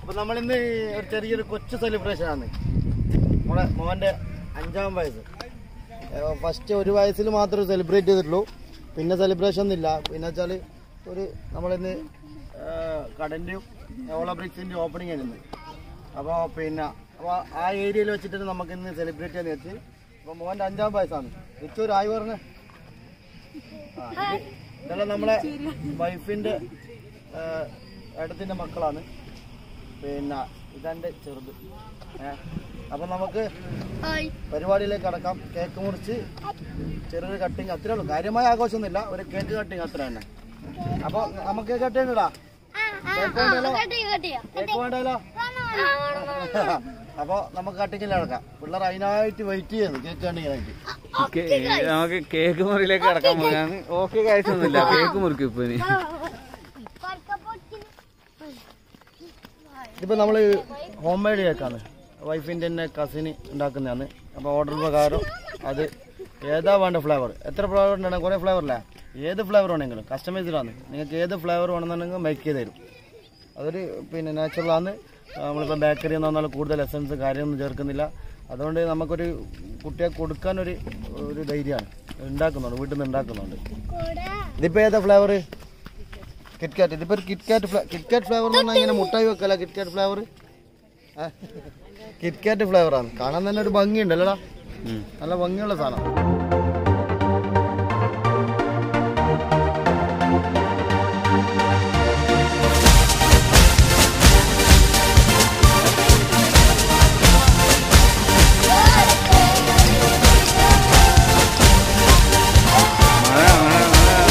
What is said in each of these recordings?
അപ്പൊ നമ്മളിന്ന് ഒരു ചെറിയൊരു കൊച്ചു സെലിബ്രേഷൻ ആണ് നമ്മുടെ മോന്റെ അഞ്ചാം വയസ്സ് ഫസ്റ്റ് ഒരു വയസ്സിൽ മാത്രമേ സെലിബ്രേറ്റ് ചെയ്തിട്ടുള്ളൂ പിന്നെ സെലിബ്രേഷൻ ഒന്നുമില്ല പിന്നെ വെച്ചാല് ഒരു നമ്മളിന്ന് കടന്റെയും ഓള ബ്രിക്സിന്റെ ഓപ്പണിംഗ് ആയിരുന്നു അപ്പോൾ പിന്നെ അപ്പോൾ ആ ഏരിയയിൽ വെച്ചിട്ട് നമുക്ക് ഇന്ന് സെലിബ്രേറ്റ് ചെയ്യാന്ന് വെച്ച് അപ്പോൾ മോന്റെ അഞ്ചാം വയസ്സാണ് റിച്ചു ഒരു ആയി പറഞ്ഞേ ആ, ഇത് ഇതെല്ലാം നമ്മളെ വൈഫിന്റെ ഏട്ടത്തിന്റെ മക്കളാണ് പിന്നെ ഇതെന്റെ ചെറുത് ഏ അപ്പൊ നമുക്ക് പരിപാടിയിലേക്ക് കടക്കാം കേക്ക് മുറിച്ച് ചെറിയൊരു കട്ടിങ് അത്രേ ഉള്ളൂ കാര്യമായ ആഘോഷമൊന്നുമില്ല ഒരു കേക്ക് കട്ടിങ് അത്ര തന്നെ അപ്പൊ നമുക്ക് കേക്ക് കട്ടിങ് ഇടാ കേക്ക് വേണ്ടല്ലോ കേക്ക് വേണ്ടല്ലോ അപ്പൊ നമുക്ക് കട്ടിങ്ങിൽ നടക്കാം പിള്ളേർ അതിനായിട്ട് വെയിറ്റ് ചെയ്യുന്നു കേക്ക് കട്ടിങ്ങിനായിട്ട് കേ- നമുക്ക് കേക്ക് മുറിയിലേക്ക് കടക്കാൻ പോകാണ് ഓക്കെ കഴിച്ചൊന്നുമില്ല കേക്ക് മുറിക്കും ഇപ്പൊ ഇനി ഇതിപ്പോ നമ്മള് ഹോം മെയ്ഡ് കേക്കാണ് വൈഫിന്റെ തന്നെ കസിന് ഉണ്ടാക്കുന്നതാണ് അപ്പൊ ഓർഡർ പ്രകാരം അത് ഏതാ വേണ്ട ഫ്ലേവർ എത്ര ഫ്ലേവർ ഉണ്ടാണ് കുറെ ഫ്ലേവർ അല്ലേ ഏത് ഫ്ലേവർ വേണമെങ്കിലും കസ്റ്റമൈസ്ഡ് ആണ് നിങ്ങൾക്ക് ഏത് ഫ്ലേവർ വേണമെന്നുണ്ടെങ്കിൽ മേക്ക് ചെയ്ത് തരും അതൊരു പിന്നെ നാച്ചുറൽ ആണ് നമ്മളിപ്പോൾ ബേക്കറി എന്ന് പറഞ്ഞാൽ കൂടുതൽ എസൻസ് കാര്യമൊന്നും ചേർക്കുന്നില്ല അതുകൊണ്ട് നമുക്കൊരു കുട്ടിയെ കൊടുക്കാനൊരു ഒരു ധൈര്യമാണ് ഉണ്ടാക്കുന്നുണ്ട് വീട്ടിൽ നിന്ന് ഉണ്ടാക്കുന്നുണ്ട് ഇതിപ്പോൾ ഏതാ ഫ്ലേവർ കിറ്റ്കാറ്റ് ഇതിപ്പോ ഒരു കിറ്റ്കാറ്റ് ഫ്ലേ കിറ്റ്കാറ്റ് ഫ്ലേവർ എന്ന് പറഞ്ഞാൽ ഇങ്ങനെ മുട്ടായി വെക്കല കിറ്റ്കാറ്റ് ഫ്ലേവർ കിറ്റ്കാറ്റ് ഫ്ലേവർ ആണ് കാണാൻ തന്നെ ഒരു ഭംഗിയുണ്ടല്ലോടാ ഉം. നല്ല ഭംഗിയുള്ള സാധനം മഴ, മഴ, മഴ.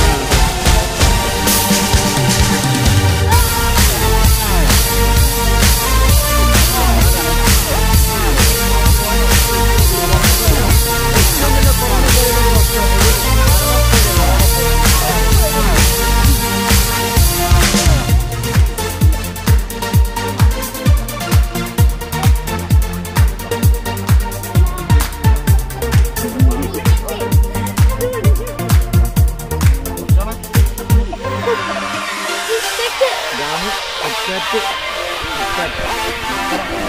ഇതാണ് കിറ്റ്കാറ്റ് കിറ്റ്കാറ്റ്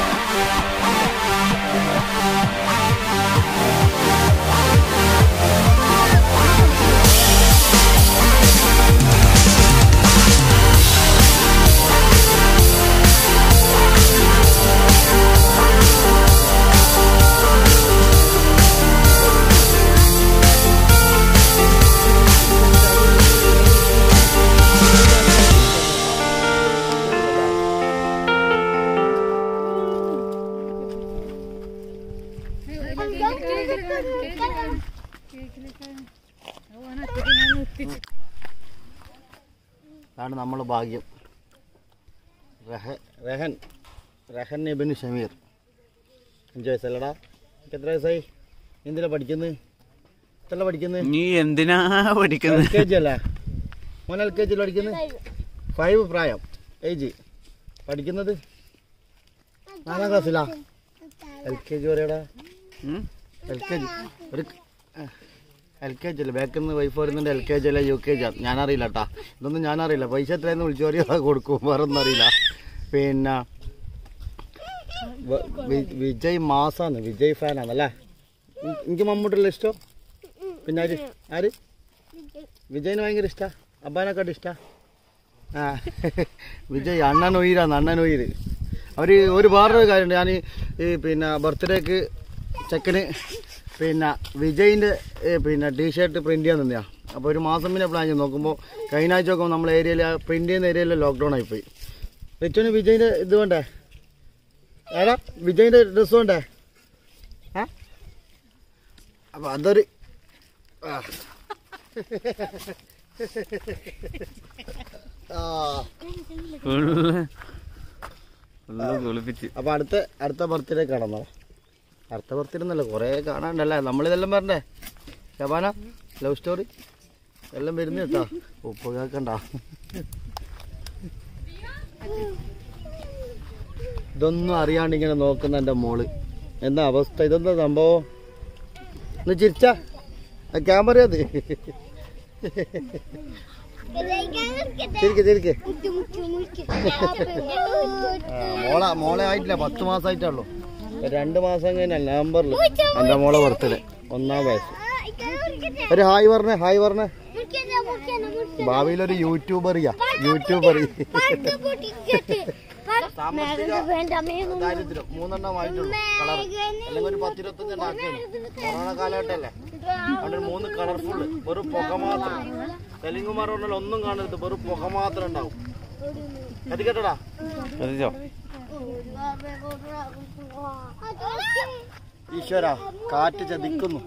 അതാണ് നമ്മൾ ഭാഗ്യം റഹ- റഹൻ റഹൻ ഇബിന് ഷമീർ അഞ്ച് വയസ്സല്ലടാ നിനക്ക് എത്ര വയസ്സായി എന്തിനാ പഠിക്കുന്നത് എത്ര പഠിക്കുന്നത് നീ എന്തിനാ എൽ പഠിക്കുന്നത് കെ ജി അല്ലേ മോൻ എൽ കെ ജിയിൽ പഠിക്കുന്നത് ഫൈവ് പ്രായം ഏജ് പഠിക്കുന്നത് നാലാം ക്ലാസ്സിലാ എൽ കെ ജി പറയടാ ഉം? എൽ കെ ജി ഒരു എൽ കെ ജി അല്ലേ ബാക്കിൽ നിന്ന് വൈഫ് വരുന്നുണ്ട് എൽ കെ ജി അല്ല യു കെ ജി ഞാനറിയില്ല കേട്ടാ ഇതൊന്നും ഞാനറിയില്ല പൈസ എത്രയെന്ന് വിളിച്ചു പറയാ കൊടുക്കും വേറെ ഒന്നും അറിയില്ല പിന്നെ വ- വി- വിജയ് മാസാണ് വിജയ് ഫാനാണല്ലേ എനി- എനിക്ക് മമ്മൂട്ടിയുള്ള ഇഷ്ടം പിന്നെ ആര് ആര് വിജയിന് ഭയങ്കര ഇഷ്ടാ അബ്ബാനെക്കാട്ട് ഇഷ്ടാ ആ വിജയ് അണ്ണൻ ഉയരാണ് അണ്ണൻ ഉയര് അവർ ഒരു വേറൊരു കാര്യമുണ്ട് ഞാൻ ഈ പിന്നെ ബർത്ത്ഡേക്ക് ചെക്കന് പിന്നെ വിജയിൻ്റെ പിന്നെ ടീഷർട്ട് പ്രിന്റ് ചെയ്യാൻ നിന്നാ അപ്പോൾ ഒരു മാസം പിന്നെ പ്ലാൻ ചെയ്ത് നോക്കുമ്പോൾ കഴിഞ്ഞ ആഴ്ച നോക്കുമ്പോൾ നമ്മളെ ഏരിയയിൽ പ്രിന്റ് ചെയ്യുന്ന ഏരിയയിൽ ലോക്ക്ഡൗൺ ആയിപ്പോയി റിച്ചുവിന് വിജയിൻ്റെ ഇത് വേണ്ടേ ഏടാ വിജയിൻ്റെ ഡ്രസ്സ് വേണ്ടേ ആ അപ്പോൾ അതൊരു ആ. ആ ഫുള്ള് ഫുള്ള് കുളിപ്പിച്ച് അപ്പൊ അടുത്ത അടുത്ത ബർത്ത്ഡേ കാണാം അടുത്ത ബർത്ത്ഡേ എന്നല്ല കുറേ കാണാണ്ടല്ലേ നമ്മളിതെല്ലാം പറഞ്ഞേ ജപാന ലവ് സ്റ്റോറി എല്ലാം വരുന്ന കേട്ടോ ഉപ്പ് കേക്കണ്ട ഇതൊന്നും അറിയാണ്ട് ഇങ്ങനെ നോക്കുന്ന എൻ്റെ മോള് എന്താ അവസ്ഥ ഇതെന്താ സംഭവം ഒന്ന് ചിരിച്ച ക്യാമറ അത് ശരിക്ക് ശരിക്ക് മുക്കി മുക്കി മുക്കി ആ, മോളെ മോളെ ആയിട്ടില്ല പത്ത് മാസമായിട്ടേ ഉള്ളൂ രണ്ട് മാസം കഴിഞ്ഞാൽ നവംബറിൽ എൻ്റെ മോളെ ബർത്ത്ഡേ ഒന്നാം വയസ്സ് ഒരു ഹായ് പറഞ്ഞേ ഹായ് പറഞ്ഞേ ഭാവിയിൽ ഒരു യൂട്യൂബറിയാ യൂട്യൂബർ ദാരിദ്ര്യം മൂന്നെണ്ണം ആയിട്ടുള്ളൂ കളർ അല്ലെങ്കിൽ ഒരു പത്തിരുപത്തഞ്ചെണ്ണം ആക്കിയാണ് കൊറോണ കാലഘട്ടമല്ലേ അവിടെ ഒരു മൂന്ന് കളർഫുൾ വെറും പുക മാത്രം തെലുങ്കുമാർ പറഞ്ഞാൽ ഒന്നും കാണരുത് വെറും പുക മാത്രം ഉണ്ടാവും കത്തിക്കട്ടടാ ശ്രദ്ധിച്ചോ ഈശ്വര കാറ്റ് ചതിക്കുന്നു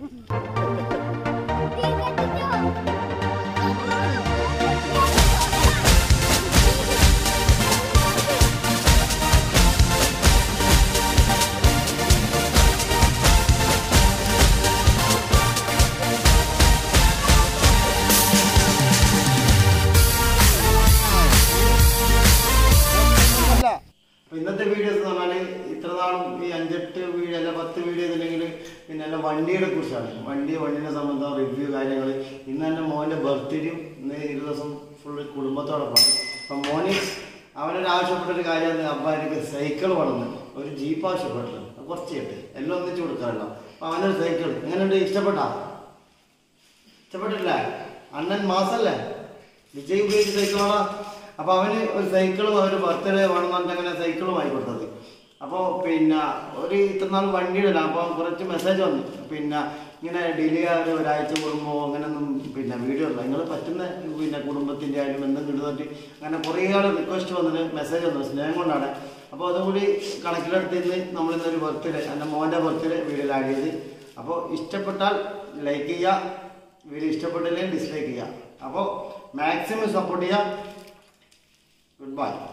അല്ല അപ്പൊ ഇന്നത്തെ വീഡിയോസ് എന്ന് പറഞ്ഞാൽ ഇത്ര നാളും ഈ അഞ്ചെട്ട് വീഡിയോ അല്ല പത്ത് വീഡിയോ ഇതില്ലെങ്കിൽ പിന്നെ അല്ല വണ്ടിയുടെ കുറിച്ചാണ് വണ്ടി വണ്ടിനെ സംബന്ധം റിവ്യൂ കാര്യങ്ങൾ ഇന്ന് എൻ്റെ മോൻ്റെ ബർത്ത്ഡേയും ഇന്ന് ഇരു ദിവസം ഫുള്ള് കുടുംബത്തോടൊപ്പമാണ് അപ്പം മോന് അവനൊരു ആവശ്യപ്പെട്ട ഒരു കാര്യം അപ്പ എനിക്ക് സൈക്കിൾ വേണമെന്ന് ഒരു ജീപ്പ് ആവശ്യപ്പെട്ടത് അത് കുറച്ച് കേട്ട് എല്ലാം ഒന്നിച്ച് കൊടുക്കാറുണ്ടോ അപ്പം അവനൊരു സൈക്കിൾ എങ്ങനെയുണ്ട് ഇഷ്ടപ്പെട്ടാ ഇഷ്ടപ്പെട്ടില്ല അണ്ണൻ മാസല്ലേ വിജയ് ഉപയോഗിച്ച സൈക്കിളാണ് അപ്പൊ അവന് ഒരു സൈക്കിളും അവന് ബർത്ത്ഡേ വേണമെന്ന് പറഞ്ഞിട്ട് അങ്ങനെ സൈക്കിളും വാങ്ങി കൊടുത്തത് അപ്പോൾ പിന്നെ ഒരു ഇത്രനാൾ വണ്ടിയിടല അപ്പോൾ കുറച്ച് മെസ്സേജ് വന്നു പിന്നെ ഇങ്ങനെ ഡിലേ ആയാലും ഒരാഴ്ച കൂടുമ്പോൾ അങ്ങനെയൊന്നും പിന്നെ വീഡിയോ ഇല്ല നിങ്ങൾ പറ്റുന്ന പിന്നെ കുടുംബത്തിൻ്റെ ആയാലും എന്തെങ്കിലും ഇടുന്നിട്ട് അങ്ങനെ കുറേ ആൾ റിക്വസ്റ്റ് വന്നിട്ട് മെസ്സേജ് വന്നു സ്നേഹം കൊണ്ടാണ് അപ്പോൾ അതുകൂടി കണക്കിലെടുത്ത് ഇന്ന് നമ്മളിന്നൊരു ബർത്ത്ഡേ എൻ്റെ മോൻ്റെ ബർത്ത്ഡേ വീഡിയോയിൽ ആഡ് ചെയ്ത് അപ്പോൾ ഇഷ്ടപ്പെട്ടാൽ ലൈക്ക് ചെയ്യുക വീഡിയോ ഇഷ്ടപ്പെട്ടില്ലെങ്കിൽ ഡിസ്ലൈക്ക് ചെയ്യുക അപ്പോൾ മാക്സിമം സപ്പോർട്ട് ചെയ്യുക ഗുഡ് ബൈ